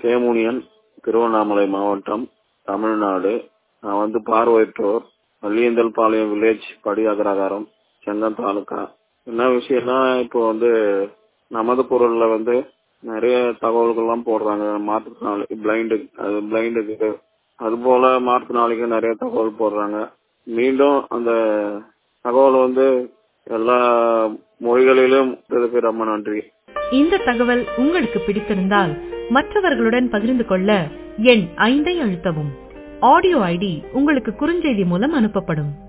சேமுனியன் திருவண்ணாமலை மாவட்டம் தமிழ்நாடு நான் வந்து பார்வையற்றோர் வள்ளியந்தல் பாளையம் வில்லேஜ் படி அகரகாரம் செங்கம் தாலுக்கா என்ன விஷயம்னா இப்போ வந்து நமது பொருள்ல வந்து நிறைய தகவல்கள்லாம் போடுறாங்க மாற்றுத்திறனாளி பிளைண்டு அது பிளைண்டுக்கு அது போல மாற்றுத்திறனாளிக்கு நிறைய தகவல் போடுறாங்க மீண்டும் அந்த தகவல் வந்து எல்லா மொழிகளிலும் இருப்பதற்கு ரொம்ப நன்றி இந்த தகவல் உங்களுக்கு பிடித்திருந்தால் மற்றவர்களுடன் பகிர்ந்து கொள்ள எண் ஐந்தை அழுத்தவும் ஆடியோ ஐடி உங்களுக்கு குறுஞ்செய்தி மூலம் அனுப்பப்படும்